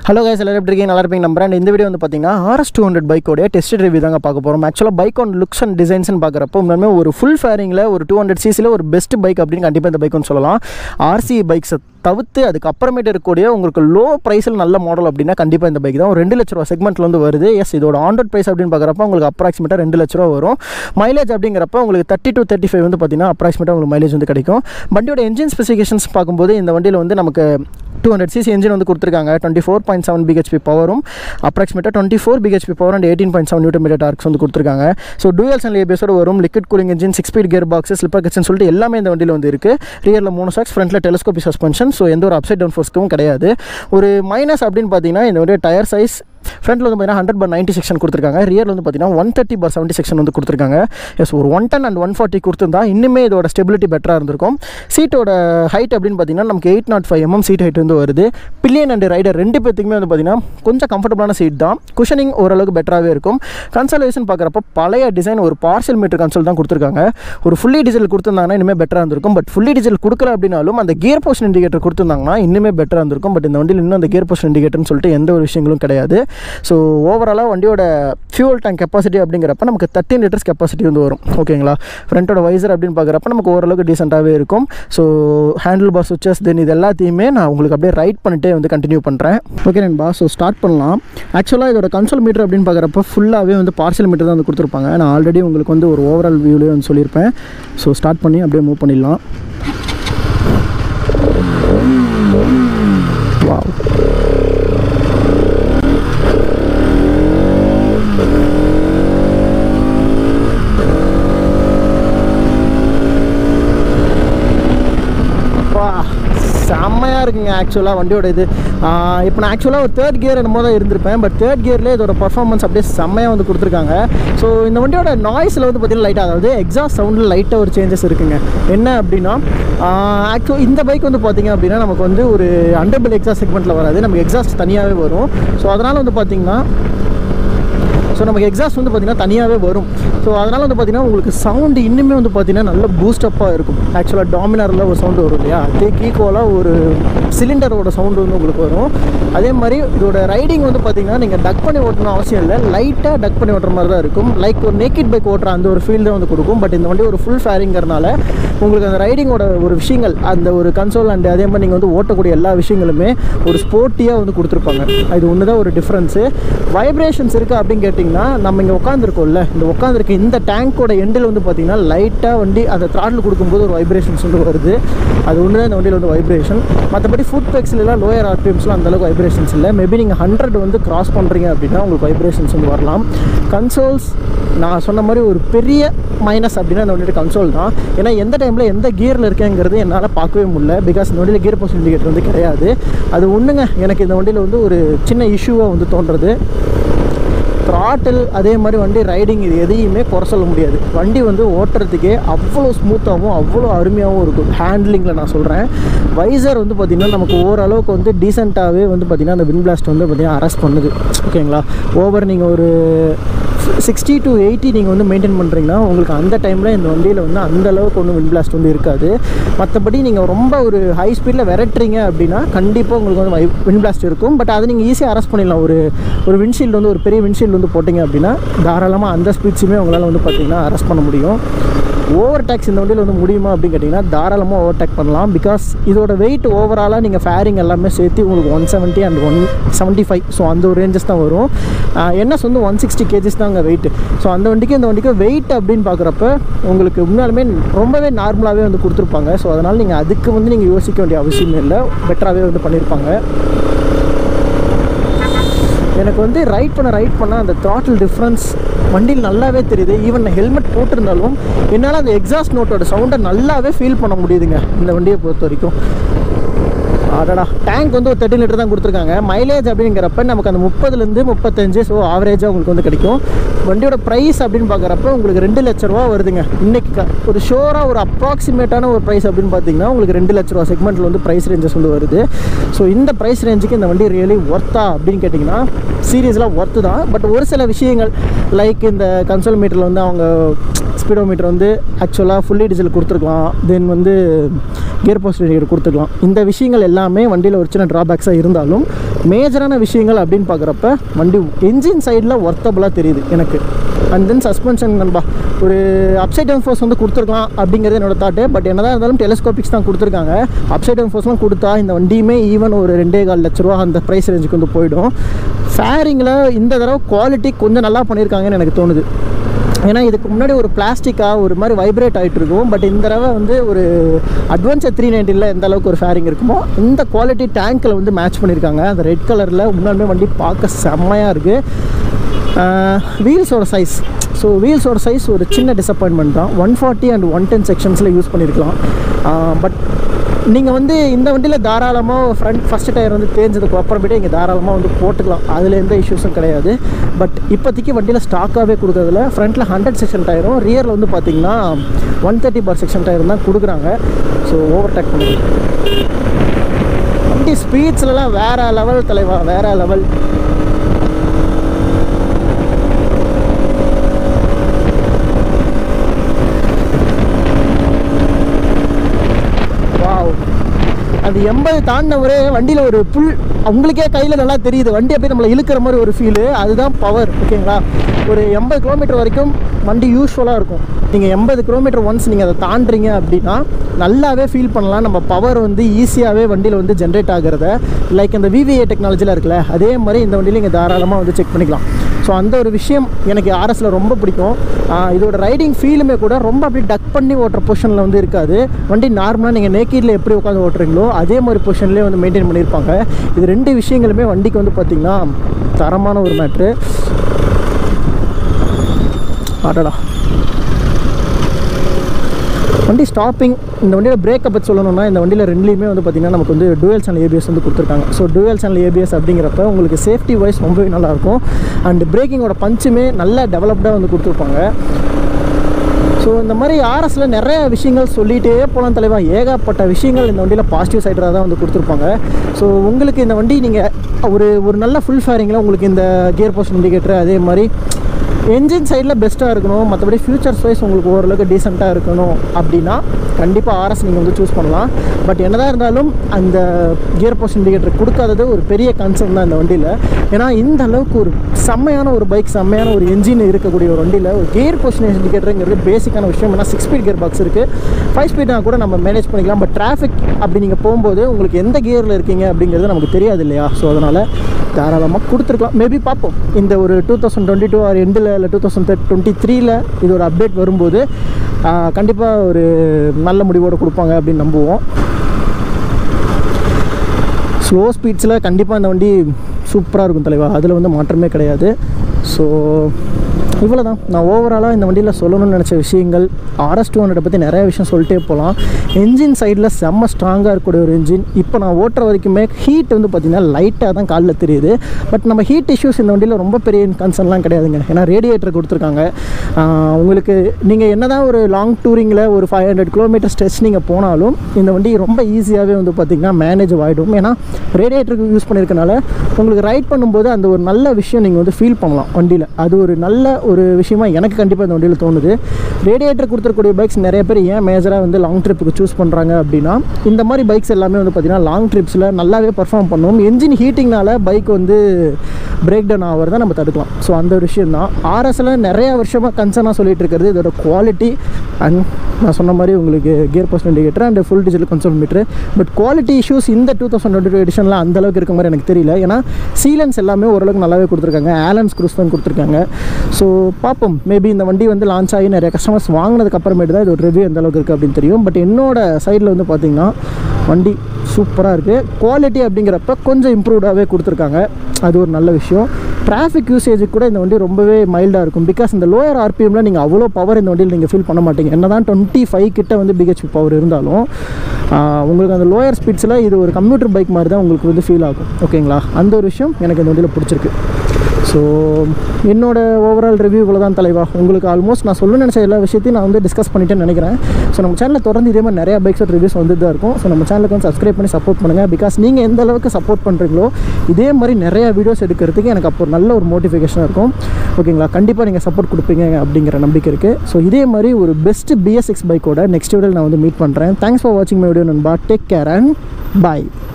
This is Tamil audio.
ஹலோ guys எல்லாரும் எப்படி இருக்கீங்க நல்லா இருப்பீங்க நம்புறேன் And இந்த வீடியோ வந்து பார்த்தீங்கன்னா ஆர்எஸ் டூ ஹண்ட்ரட் பைக்கோடைய டெஸ்ட் ரிவ்யூ தாங்க பார்க்க போகிறோம் ஆக்சுவலாக பைக் ஆன் லுக்ஸ் அண்ட் டிசைன்ஸ்னு பார்க்குறப்போ உண்மையுமே ஒரு ஃபுல் ஃபேரிங்கில் ஒரு டூ ஹண்ட்ரட் சிசியில் ஒரு பெஸ்ட் பைக் அப்படின்னு கண்டிப்பாக இந்த பைக் வந்து சொல்லலாம் ஆர்சி பைக்ஸை தவிர்த்து அதுக்கு அப்புறமேட்டு இருக்கக்கூடிய உங்களுக்கு லோ ப்ரைஸில் நல்ல மாடல் அப்படின்னா கண்டிப்பாக இந்த பைக் தான் ஒரு ரெண்டு லட்ச ரூபா செக்மெண்ட்டில் வந்து வருது எஸ் இதோட ஆண்ட்ராய்ட் ப்ரைஸ் அப்படின்னு பார்க்குறப்ப உங்களுக்கு அப்ராக்சிமேட்டாக ரெண்டு லட்ச ரூபா வரும் மைலேஜ் அப்படிங்கிறப்ப உங்களுக்கு தேர்ட்டி டு தேர்ட்டி ஃபைவ் வந்து பார்த்தீங்கன்னா அப்ராக்சிமேட்டாக உங்களுக்கு மைலேஜ் வந்து கிடைக்கும் வண்டியோட என்ஜின் ஸ்பெசிஃபிகேஷன்ஸ் பார்க்கும்போது இந்த வண்டியில் வந்து நமக்கு டூ ஹண்ட்ரட் சிசி என்ஜின் வந்து கொடுத்துருக்காங்க twenty four point seven BHP பவரும் அப்ராக்சிமேட்டாக twenty four BHP power and eighteen point seven newton metre torques வந்து கொடுத்துருக்காங்க ஸோ டூயல் சன் ஏபிஎஸோட வரும் liquid cooling engine six speed gear box slipper கட்ஸ்னு சொல்லிட்டு எல்லாமே இந்த வண்டியில் வந்து இருக்குது ரியரில் மூணு சாக்ஸ் ஃப்ரண்ட்டில் டெலிஸ்கோபி சஸ்பென்ஷன் ஸோ எந்த ஒரு அப்சைட் டவுன் ஃபோர்ஸ்க்கும் கிடையாது ஒரு மைனஸ் அப்படின்னு பார்த்தீங்கன்னா இந்த வண்டியோட டயர் சைஸ் ஃப்ரண்ட்டில் வந்து பார்த்தீங்கன்னா ஹண்ட்ரட் பர் நைன்ட்டி செக்ஷன் கொடுத்துருக்காங்க ரியரில் வந்து பார்த்தீங்கன்னா one thirty per seventy section வந்து கொடுத்துருக்காங்க எஸ் ஒரு one ten and one forty கொடுத்துருந்தா இன்னுமே இதோட ஸ்டெபிலிட்டி பெட்டராக இருந்திருக்கும் சீட்டோட ஹைட் அப்படின்னு பார்த்தீங்கன்னா நமக்கு eight naught five MM seat height வந்து வருது பில்லியன் அண்ட் ரைடர் ரெண்டு பேத்துக்குமே வந்து பார்த்தீங்கன்னா கொஞ்சம் கம்ஃபர்டபுளான சீட் தான் குஷனிங் ஓரளவுக்கு பெட்டராகவே இருக்கும் கன்சல்வேஷன் பார்க்குறப்ப பழைய டிசைன் ஒரு பார்சல் மீட்டர் கன்சோல் தான் கொடுத்துருக்காங்க ஒரு ஃபுல்லி டீசல் கொடுத்துருந்தாங்கன்னா இனிமேல் பெட்டராக இருந்திருக்கும் பட் ஃபுல்லி டீசல் கொடுக்கல அப்படின்னாலும் அந்த கியர் போஸ்ட் இண்டிகேட்டர் கொடுத்துருந்தாங்கன்னா இன்னுமே பெட்டராக இருந்திருக்கும் பட் இந்த வண்டியில் இன்னும் அந்த கியர் போஸ்ட் இண்டிகேட்டர்னு சொல்லிட்டு எந்த ஒரு விஷயங்களும் கிடையாது ஸோ ஓவராலாக வண்டியோட ஃபியூல் டேங்க் கெப்பாசிட்டி அப்படிங்கிறப்ப நமக்கு தேர்ட்டின் லிட்டர்ஸ் கெப்பாசிட்டி வந்து வரும் ஓகேங்களா ஃப்ரண்ட்டோட வைசர் அப்படின்னு பார்க்குறப்ப நமக்கு ஓரளவுக்கு டீசெண்டாகவே இருக்கும் so handle bar switches then இது எல்லாத்தையுமே நான் உங்களுக்கு அப்படியே ரைட் பண்ணிட்டே வந்து கண்டினியூ பண்ணுறேன் ஓகே நண்பா ஸோ ஸ்டார்ட் பண்ணலாம் ஆக்சுவலாக இதோட கன்சோல் மீட்டர் அப்படின்னு பார்க்குறப்ப ஃபுல்லாகவே வந்து பார்சல் மீட்டர் தான் வந்து கொடுத்துருப்பாங்க நான் ஆல்ரெடி உங்களுக்கு வந்து ஒரு ஓவரால் வியூலேயே வந்து சொல்லியிருப்பேன் ஸோ ஸ்டார்ட் பண்ணி அப்படியே மூவ் பண்ணிடலாம் வாவ் வா செம்மையாக இருக்குங்க ஆக்சுவலாக வண்டியோட இது இப்போ நான் ஆக்சுவலாக ஒரு தேர்ட் கியர் என்னமோ தான் இருந்திருப்பேன் பட் தேர்ட் கியர்லேயே இதோட பர்ஃபார்மன்ஸ் அப்படியே செம்மையாக வந்து கொடுத்துருக்காங்க ஸோ இந்த வண்டியோட நாய்ஸில் வந்து பார்த்தீங்கன்னா லைட்டாக அதாவது எக்ஸாஸ்ட் சவுண்டில் லைட்டாக ஒரு சேஞ்சஸ் இருக்குங்க என்ன அப்படின்னா ஆக்சுவல் இந்த பைக் வந்து பார்த்தீங்க அப்படின்னா நமக்கு வந்து ஒரு அண்டர்பிள் எக்ஸாஸ்ட் செக்மெண்ட்டில் வராது நமக்கு எக்ஸாஸ்ட் தனியாகவே வரும் ஸோ அதனால் வந்து பார்த்தீங்கன்னா ஸோ நமக்கு எக்ஸாஸ்ட் வந்து பார்த்திங்கன்னா தனியாகவே வரும் ஸோ அதனால் வந்து பார்த்திங்கன்னா உங்களுக்கு சவுண்டு இன்னுமே வந்து பார்த்திங்கன்னா நல்ல பூஸ்டப்பாக இருக்கும் ஆக்சுவலாக டாமினாரில் ஒரு சவுண்டு வரும் இல்லையா அதுக்கு ஈக்குவலாக ஒரு சிலிண்டரோட சவுண்டு வந்து உங்களுக்கு வரும் அதே மாதிரி இதோட ரைடிங் வந்து பார்த்திங்கன்னா நீங்கள் டக் பண்ணி ஓட்டணும் அவசியம் இல்லை லைட்டாக டக் பண்ணி ஓட்டுற மாதிரி தான் இருக்கும் லைக் ஒரு நேக்கிட் பைக் ஓட்டுற அந்த ஒரு ஃபீல் தான் வந்து கொடுக்கும் பட் இந்த வண்டி ஒரு ஃபுல் ஃபேரிங்கிறனால உங்களுக்கு அந்த ரைடிங்கோட ஒரு விஷயங்கள் அந்த ஒரு கன்சோல் அண்ட் அதே மாதிரி நீங்கள் வந்து ஓட்டக்கூடிய எல்லா விஷயங்களுமே ஒரு ஸ்போர்ட்டியாக வந்து கொடுத்துருப்பாங்க இது ஒன்று தான் ஒரு டிஃப்ரென்ஸு வைப்ரேஷன்ஸ் இருக்குது அப்படின்னு கேட்டிங்கன்னா நம்ம இங்கே உட்காந்துருக்கோம்ல இந்த உட்காந்துருக்க இந்த டேங்க்கோட எண்டில் வந்து பார்த்திங்கன்னா லைட்டாக வண்டி அந்த த்ராட்டில் கொடுக்கும்போது ஒரு வைப்ரேஷன்ஸ் வந்து வருது அது ஒன்று தான் இந்த வண்டியில் வந்து வைப்ரேஷன் மற்றபடி ஃபுட் பேக்ஸ்லாம் லோயர் ஆர்பிஎம்ஸ்லாம் அந்தளவுக்கு வைப்ரேஷன்ஸ் இல்லை மேபி நீங்கள் ஹண்ட்ரட் வந்து கிராஸ் பண்ணுறீங்க அப்படின்னா உங்களுக்கு வைப்ரேஷன்ஸ் வந்து வரலாம் கன்சோல்ஸ் நான் சொன்ன மாதிரி ஒரு பெரிய மைனஸ் அப்படின்னா இந்த வண்டியோட கன்சோல் தான் ஏன்னா எந்த டைமில் எந்த கியரில் இருக்கேங்கிறது என்னால் பார்க்கவே முடியல பிகாஸ் இந்த வண்டியில் கியர் போஸ்ட் இண்டிகேட்டர் வந்து கிடையாது அது ஒன்றுங்க எனக்கு இந்த வண்டியில் வந்து ஒரு சின்ன இஷ்யூவாக வந்து தோன்றுறது த்ராட்டில் அதே மாதிரி வண்டி ரைடிங் இது எதையுமே குறை சொல்ல முடியாது வண்டி வந்து ஓட்டுறதுக்கே அவ்வளோ ஸ்மூத்தாகவும் அவ்வளோ அருமையாகவும் இருக்கும் ஹேண்ட்லிங்கில் நான் சொல்கிறேன் வைசர் வந்து பார்த்திங்கன்னா நமக்கு ஓரளவுக்கு வந்து டீசெண்டாகவே வந்து பார்த்திங்கன்னா அந்த வின் பிளாஸ்ட் வந்து பார்த்திங்கன்னா அரெஸ்ட் பண்ணுது ஓகேங்களா ஓவர் நீங்கள் ஒரு சிக்ஸ்டி டு எயிட்டி நீங்கள் வந்து மெயின்டைன் பண்ணுறீங்கன்னா உங்களுக்கு அந்த டைமில் இந்த வண்டியில் வந்து அந்த அளவுக்கு ஒன்றும் வின் பிளாஸ்ட் வந்து இருக்காது மற்றபடி நீங்கள் ரொம்ப ஒரு ஹை ஸ்பீடில் விரட்டுறீங்க அப்படின்னா கண்டிப்பாக உங்களுக்கு வந்து வின் பிளாஸ்ட் இருக்கும் பட் அதை நீங்கள் ஈஸியாக அரெஸ்ட் பண்ணிடலாம் ஒரு ஒரு விண்ட்ஷீல்டு வந்து ஒரு பெரிய விண்ட்ஷீல்டு வந்து போட்டிங்க அப்படின்னா தாராளமாக அந்த ஸ்பீட்ஸுமே உங்களால் வந்து பார்த்திங்கன்னா அரெஸ்ட் பண்ண முடியும் ஓவர் டேக்ஸ் இந்த வண்டியில் வந்து முடியுமா அப்படின்னு கேட்டிங்கன்னா தாராளமாக ஓவர் டேக் பண்ணலாம் பிகாஸ் இதோட வெயிட் ஓவராலாக நீங்கள் ஃபேரிங் எல்லாமே சேர்த்து உங்களுக்கு one seventy and one seventy five so அந்த ஒரு ரேஞ்சஸ் தான் வரும் என்எஸ் வந்து ஒன் சிக்ஸ்டி கேஜிஸ் தாங்க வெயிட் ஸோ அந்த வண்டிக்கு இந்த வண்டிக்கு வெயிட் அப்படின்னு பார்க்குறப்ப உங்களுக்கு உண்மையாலுமே ரொம்பவே நார்மலாகவே வந்து கொடுத்துருப்பாங்க ஸோ அதனால் நீங்கள் அதுக்கு வந்து நீங்கள் யோசிக்க வேண்டிய அவசியமே இல்லை பெட்டராகவே வந்து பண்ணியிருப்பாங்க எனக்கு வந்து ரைட் பண்ண ரைட் பண்ண அந்த த்ராட்டில் டிஃப்ரென்ஸ் வண்டியில் நல்லாவே தெரியுது ஈவன் நான் ஹெல்மெட் போட்டிருந்தாலும் என்னால் அந்த எக்ஸாஸ்ட் நோட்டோட சவுண்டை நல்லாவே ஃபீல் பண்ண முடியுதுங்க இந்த வண்டியை பொறுத்த வரைக்கும் அடடா டேங்க் வந்து ஒரு தேர்ட்டி லிட்டர் தான் கொடுத்துருக்காங்க மைலேஜ் அப்படிங்கிறப்ப நமக்கு அந்த முப்பதுலேருந்து முப்பத்தஞ்சு ஸோ ஆவரேஜாக உங்களுக்கு வந்து கிடைக்கும் வண்டியோட ப்ரைஸ் அப்படின்னு பார்க்குறப்ப உங்களுக்கு ரெண்டு லட்ச ரூபா வருதுங்க இன்றைக்கி க- ஒரு ஷோராக ஒரு அப்ராக்சிமேட்டான ஒரு ப்ரைஸ் அப்படின்னு பார்த்தீங்கன்னா உங்களுக்கு ரெண்டு லட்ச ரூபா செக்மெண்ட்டில் வந்து ப்ரைஸ் ரேஞ்சஸ் வந்து வருது ஸோ இந்த ப்ரைஸ் ரேஞ்சுக்கு இந்த வண்டி ரியலி ஒர்த்தா அப்படின்னு கேட்டிங்கன்னா சீரியஸ்லாம் ஒர்த்து தான் பட் ஒரு சில விஷயங்கள் லைக் இந்த கன்சோல் மீட்டரில் வந்து அவங்க ஸ்பீடோமீட்டர் வந்து ஆக்சுவலாக ஃபுல்லி டீசல் கொடுத்துருக்கலாம் தென் வந்து கியர் போஸ்ட் கொடுத்துருக்கலாம் இந்த விஷயங்கள் எல்லாமே எல்லாமே வண்டியில் ஒரு சின்ன ட்ராபேக்ஸாக இருந்தாலும் மேஜரான விஷயங்கள் அப்படின்னு பார்க்குறப்ப வண்டி என்ஜின் சைடில் ஒர்த்தபுளாக தெரியுது எனக்கு அண்ட் தென் சஸ்பென்ஷன் நண்பா ஒரு அப்சைட் டவுன் ஃபோர்ஸ் வந்து கொடுத்துருக்கலாம் அப்படிங்கிறது என்னோட தாட்டு பட் என்னதான் இருந்தாலும் டெலிஸ்கோபிக்ஸ் தான் கொடுத்துருக்காங்க அப்சைட் டவுன் ஃபோர்ஸ்லாம் கொடுத்தா இந்த வண்டியுமே ஈவன் ஒரு ரெண்டே கால் லட்ச ரூபா அந்த ப்ரைஸ் ரேஞ்சுக்கு வந்து போயிடும் ஃபேரிங்கில் இந்த தடவை குவாலிட்டி கொஞ்சம் நல்லா பண்ணியிருக்காங்கன்னு எனக்கு தோணுது ஏன்னா இதுக்கு முன்னாடி ஒரு பிளாஸ்டிக்காக ஒரு மாதிரி வைப்ரேட் ஆகிட்டு இருக்கும் பட் இந்த தடவை வந்து ஒரு அட்வான்ஸர் த்ரீ நைன்ட்டியில் எந்த அளவுக்கு ஒரு ஃபேரிங் இருக்குமோ இந்த குவாலிட்டி டேங்க்கில் வந்து மேட்ச் பண்ணியிருக்காங்க அந்த ரெட் கலரில் உண்மையுமே வண்டி பார்க்க செம்மையாக இருக்குது வீல்ஸோட சைஸ் ஸோ வீல்ஸோட சைஸ் ஒரு சின்ன டிசப்பாயின்மெண்ட் தான் one forty and one ten செக்ஷன்ஸில் யூஸ் பண்ணியிருக்கலாம் பட் நீங்கள் வந்து இந்த வண்டியில் தாராளமாக ஃப்ரண்ட் ஃபஸ்ட் டயர் வந்து தேஞ்சதுக்கு அப்புறமேட்டு இங்கே தாராளமாக வந்து போட்டுக்கலாம் அதில் எந்த இஷ்யூஸும் கிடையாது பட் இப்போதைக்கு வண்டியில் ஸ்டாக்காகவே கொடுக்கறதுல ஃப்ரண்ட்டில் ஹண்ட்ரட் செக்ஷன் டயரும் ரியரில் வந்து பார்த்தீங்கன்னா ஒன் தேர்ட்டி பார் செக்ஷன் டயரும் தான் கொடுக்குறாங்க ஸோ ஓவர் டேக் பண்ணுங்க வண்டி ஸ்பீட்ஸ்லலாம் வேறு லெவல் தலைவா வேறு லெவல் வாவ் அது எண்பது தாண்டினவரே வண்டியில் ஒரு புல் உங்களுக்கே கையில் நல்லா தெரியுது வண்டி அப்படியே நம்மளை இழுக்கிற மாதிரி ஒரு ஃபீலு அதுதான் பவர் ஓகேங்களா ஒரு எண்பது கிலோமீட்டர் வரைக்கும் வண்டி யூஸ்ஃபுல்லாக இருக்கும் நீங்கள் எண்பது கிலோமீட்டர் ஒன்ஸ் நீங்கள் அதை தாண்டுறீங்க அப்படின்னா நல்லாவே ஃபீல் பண்ணலாம் நம்ம பவர் வந்து ஈஸியாகவே வண்டியில் வந்து ஜென்ரேட் ஆகிறத லைக் இந்த விவிஏ டெக்னாலஜியில் இருக்குல்ல அதே மாதிரி இந்த வண்டியில் நீங்கள் தாராளமாக வந்து செக் பண்ணிக்கலாம் ஸோ அந்த ஒரு விஷயம் எனக்கு ஆர்எஸில் ரொம்ப பிடிக்கும் ஆஹ் இதோட ரைடிங் ஃபீலுமே கூட ரொம்ப அப்படி டக் பண்ணி ஓட்டுற பொசிஷனில் வந்து இருக்காது வண்டி நார்மலாக நீங்கள் நேக்கீடில் எப்படி உட்காந்து ஓட்டுறீங்களோ அதே மாதிரி பொசிஷன்லேயே வந்து மெயின்டைன் பண்ணியிருப்பாங்க இது ரெண்டு விஷயங்களுமே வண்டிக்கு வந்து பார்த்திங்கன்னா தரமான ஒரு மேட்ரு அடடா வண்டி ஸ்டாப்பிங் இந்த வண்டியோட பிரேக்கை பற்றி சொல்லணும்னா இந்த வண்டியில் ரெண்டுலேயுமே வந்து பார்த்திங்கன்னா நமக்கு வந்து டுவல் சேனல் ஏபிஎஸ் வந்து கொடுத்துருக்காங்க ஸோ டுவல் சேனல் ஏபிஎஸ் அப்படிங்கிறப்ப உங்களுக்கு சேஃப்டி வைஸ் ரொம்பவே நல்லாயிருக்கும் அண்ட் பிரேக்கிங்கோட பஞ்சுமே நல்லா டெவலப்டாக வந்து கொடுத்துருப்பாங்க ஸோ இந்த மாதிரி ஆர்எஸில் நிறைய விஷயங்கள் சொல்லிகிட்டே போகலாம் தலைவா ஏகப்பட்ட விஷயங்கள் இந்த வண்டியில் பாசிட்டிவ் சைடாக தான் வந்து கொடுத்துருப்பாங்க ஸோ உங்களுக்கு இந்த வண்டி நீங்கள் ஒரு ஒரு நல்ல ஃபுல் ஃபேரிங்கில் உங்களுக்கு இந்த கியர் போஸ்ட் இண்டிகேட்டர் அதே மாதிரி என்ஜின் சைடில் பெஸ்ட்டாக இருக்கணும் மற்றபடி ஃபியூச்சர்ஸ் வைஸ் உங்களுக்கு ஓரளவுக்கு டீசெண்டாக இருக்கணும் அப்படின்னா கண்டிப்பாக ஆர்எஸ் நீங்கள் வந்து சூஸ் பண்ணலாம் பட் என்னதான் இருந்தாலும் அந்த கியர் போஸ்ட் இண்டிகேட்டர் கொடுக்காதது ஒரு பெரிய கன்சர்ன் தான் இந்த வண்டியில் ஏன்னா இந்த அளவுக்கு ஒரு செம்மையான ஒரு பைக் செம்மையான ஒரு என்ஜின் இருக்கக்கூடிய ஒரு வண்டியில் ஒரு கியர் போஸ்ட் இண்டிகேட்டருங்கிறது பேசிக்கான விஷயம் ஏன்னா சிக்ஸ் ஸ்பீட் கியர் பாக்ஸ் இருக்குது ஃபைவ் ஸ்பீட்னா கூட நம்ம மேனேஜ் பண்ணிக்கலாம் பட் டிராஃபிக் அப்படி நீங்கள் போகும்போது உங்களுக்கு எந்த கியரில் இருக்கீங்க அப்படிங்கிறது நமக்கு தெரியாது இல்லையா ஸோ அதனால் தாராளமாக கொடுத்துருக்கலாம் மேபி பார்ப்போம் இந்த ஒரு two thousand twenty two or எண்டில் இல்லை டூ தௌசண்ட் டுவெண்ட்டி த்ரீல இது ஒரு அப்டேட் வரும்போது கண்டிப்பாக ஒரு நல்ல முடிவோடு கொடுப்பாங்க அப்படின்னு நம்புவோம் ஸ்லோ ஸ்பீட்ஸில் கண்டிப்பாக இந்த வண்டி சூப்பராக இருக்கும் தலைவா அதில் வந்து மாற்றமே கிடையாது ஸோ இவ்வளோ தான் நான் ஓவராலாக இந்த வண்டியில் சொல்லணும்னு நினச்ச விஷயங்கள் ஆர்எஸ் டூ ஹண்ட்ரட் பற்றி நிறைய விஷயம் சொல்லிட்டே போகலாம் என்ஜின் சைடில் செம்ம ஸ்ட்ராங்காக இருக்கக்கூடிய ஒரு இன்ஜின் இப்போ நான் ஓட்டுற வரைக்குமே ஹீட் வந்து பார்த்திங்கன்னா லைட்டாக தான் காலில் தெரியுது பட் நம்ம ஹீட் இஷ்யூஸ் இந்த வண்டியில் ரொம்ப பெரிய கன்சர்ன்லாம் கிடையாதுங்க ஏன்னா ரேடியேட்டர் கொடுத்துருக்காங்க ஆஹ் உங்களுக்கு நீங்கள் என்ன தான் ஒரு லாங் டூரிங்கில் ஒரு ஃபைவ் ஹண்ட்ரட் கிலோமீட்டர் ஸ்ட்ரெச் நீங்கள் போனாலும் இந்த வண்டி ரொம்ப ஈஸியாகவே வந்து பார்த்திங்கன்னா மேனேஜ் ஆகிடும் ஏன்னா ரேடியேட்டருக்கு யூஸ் பண்ணியிருக்கனால உங்களுக்கு ரைட் பண்ணும்போது அந்த ஒரு நல்ல விஷயம் நீங்கள் வந்து ஃபீல் பண்ணலாம் வண்டியில் அது ஒரு நல்ல ஒரு விஷயமா எனக்கு கண்டிப்பாக இந்த வண்டியில் தோணுது ரேடியேட்டர் கொடுத்துருக்கூடிய பைக்ஸ் நிறைய பேர் ஏன் மேஜராக வந்து லாங் ட்ரிப்புக்கு சூஸ் பண்ணுறாங்க அப்படின்னா இந்த மாதிரி பைக்ஸ் எல்லாமே வந்து பார்த்திங்கன்னா லாங் ட்ரிப்ஸில் நல்லாவே பர்ஃபார்ம் பண்ணும் என்ஜின் ஹீட்டிங்னால பைக் வந்து பிரேக் டவுன் ஆகிறத நம்ம தடுக்கலாம் ஸோ அந்த ஒரு விஷயம் தான் ஆர்எஸில் நிறைய வருஷமாக கன்சர்னாக சொல்லிட்டு இருக்கிறது இதோட குவாலிட்டி அண்ட் நான் சொன்ன மாதிரி உங்களுக்கு gear post indicator and full digital console meter but quality issues இந்த டூ தௌசண்ட் டுவெண்ட்டி டூ எடிஷனில் அந்த அளவுக்கு இருக்க மாதிரி எனக்கு தெரியல ஏன்னா சீலன்ஸ் எல்லாமே ஓரளவுக்கு நல்லாவே கொடுத்துருக்காங்க ஆலன் ஸ்க்ரூஸ் தான் கொடுத்துருக்காங்க ஸோ பார்ப்போம் மேபி இந்த வண்டி வந்து லான்ச் ஆகி நிறைய கஸ்டமர்ஸ் வாங்கினதுக்கு அப்புறமேட்டு தான் இது ஒரு ரிவ்யூ எந்த அளவுக்கு இருக்குது அப்படின்னு தெரியும் பட் என்னோட சைடில் வந்து பார்த்திங்கன்னா வண்டி சூப்பராக இருக்குது குவாலிட்டி அப்படிங்கிறப்ப கொஞ்சம் இம்ப்ரூவ்டாகவே கொடுத்துருக்காங்க அது ஒரு நல்ல விஷயம் டிராஃபிக் யூசேஜுக்கு கூட இந்த வண்டி ரொம்பவே மைல்டாக இருக்கும் பிகாஸ் இந்த லோயர் ஆர்பிஎம்மில் நீங்கள் அவ்வளோ பவர் இந்த வண்டியில் நீங்கள் ஃபீல் பண்ண மாட்டீங்க என்ன தான் டுவெண்ட்டி ஃபைவ் கிட்ட வந்து பிஹெச்பி பவர் இருந்தாலும் ஆஹ், உங்களுக்கு அந்த லோயர் ஸ்பீட்ஸில் இது ஒரு கம்ப்யூட்டர் பைக் மாதிரி தான் உங்களுக்கு வந்து ஃபீல் ஆகும் ஓகேங்களா அந்த ஒரு விஷயம் எனக்கு இந்த வண்டியில் பிடிச்சிருக்கு ஸோ என்னோட ஓவரால் ரிவ்யூ இவ்வளோ தான் தலைவா உங்களுக்கு ஆல்மோஸ்ட் நான் சொல்ல நினச்ச எல்லா விஷயத்தையும் நான் வந்து டிஸ்கஸ் பண்ணிட்டேன்னு நினைக்கிறேன் ஸோ நம்ம சேனலில் தொடர்ந்து இதே மாதிரி நிறைய பைக்ஸோட ரிவ்யூஸ் வந்து தான் இருக்கும் ஸோ நம்ம சேனலுக்கு வந்து சப்ஸ்கிரைப் பண்ணி சப்போர்ட் பண்ணுங்கள் பிகாஸ் நீங்கள் எந்த அளவுக்கு சப்போர்ட் பண்ணுறீங்களோ இதே மாதிரி நிறைய வீடியோஸ் எடுக்கிறதுக்கு எனக்கு அப்போ ஒரு நல்ல ஒரு மோட்டிஃபிகேஷனாக இருக்கும் ஓகேங்களா கண்டிப்பாக நீங்கள் சப்போர்ட் கொடுப்பீங்க அப்படிங்கிற நம்பிக்கை இருக்குது ஸோ இதே மாதிரி ஒரு பெஸ்ட் பிஎஸ் சிக்ஸ் பைக்கோட நெக்ஸ்ட் வீடியோவில் நான் வந்து மீட் பண்ணுறேன் தேங்க்ஸ் ஃபார் வாட்சிங் மை வீடியோ நண்பா டேக் கேர் அண்ட் பாய்